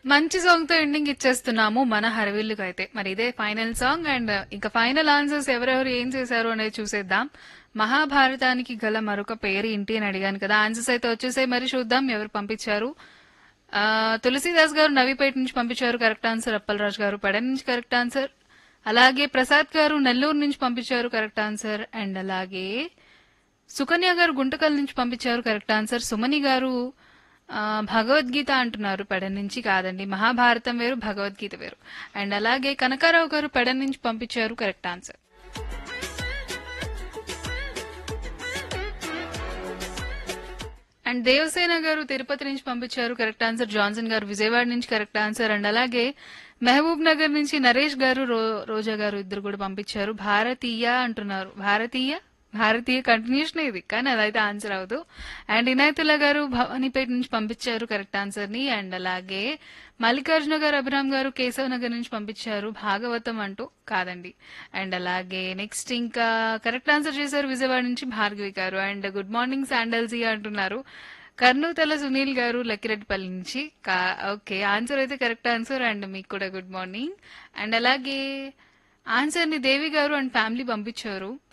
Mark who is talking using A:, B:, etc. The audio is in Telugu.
A: మంచి సాంగ్ తో ఎండింగ్ ఇచ్చేస్తున్నాము మన హరవిల్లుకు అయితే మరి ఇదే ఫైనల్ సాంగ్ అండ్ ఇంకా ఫైనల్ ఆన్సర్స్ ఎవరెవరు ఏం చేశారు అనేది చూసేద్దాం మహాభారతానికి గల మరొక పేరు ఏంటి అని అడిగాను కదా ఆన్సర్స్ అయితే వచ్చేసాయి మరి చూద్దాం ఎవరు పంపించారు ఆ, తులసీదాస్ గారు నవీపేట నుంచి పంపించారు కరెక్ట్ ఆన్సర్ అప్పలరాజు గారు పడన్ నుంచి కరెక్ట్ ఆన్సర్ అలాగే ప్రసాద్ గారు నెల్లూరు నుంచి పంపించారు కరెక్ట్ ఆన్సర్ అండ్ అలాగే సుకన్య గారు గుంటకల్ నుంచి పంపించారు కరెక్ట్ ఆన్సర్ సుమని గారు ఆ, భగవద్గీత అంటున్నారు పెడన్ నుంచి కాదండి మహాభారతం వేరు భగవద్గీత వేరు అండ్ అలాగే కనకారావు గారు పెడన్ నుంచి పంపించారు కరెక్ట్ ఆన్సర్ అండ్ దేవసేన గారు తిరుపతి నుంచి పంపించారు కరెక్ట్ ఆన్సర్ జాన్సన్ గారు విజయవాడ నుంచి కరెక్ట్ ఆన్సర్ అండ్ అలాగే మహబూబ్ నగర్ నుంచి నరేష్ గారు రో- రోజా గారు ఇద్దరు కూడా పంపించారు భారతీయ అంటున్నారు భారతీయ భారతీయ కంటిన్యూషన్ ఇది కానీ అదైతే ఆన్సర్ అవదు అండ్ ఇనాయతుల్లా గారు భవానీపేట నుంచి పంపించారు కరెక్ట్ ఆన్సర్ ని అండ్ అలాగే మల్లికార్జున గారు అభిరామ్ గారు కేశవ్ నగర్ నుంచి పంపించారు భాగవతం అంటూ కాదండి అండ్ అలాగే నెక్స్ట్ ఇంకా కరెక్ట్ ఆన్సర్ చేశారు విజయవాడ నుంచి భార్గవి గారు అండ్ గుడ్ మార్నింగ్ శాండల్జీ అంటున్నారు కర్నూతల సునీల్ గారు లక్కిరెడ్డిపల్లి నుంచి కా- ఓకే ఆన్సర్ అయితే కరెక్ట్ ఆన్సర్ అండ్ మీకు కూడా గుడ్ మార్నింగ్ అండ్ అలాగే ఆన్సర్ ని దేవి గారు అండ్ ఫ్యామిలీ పంపించారు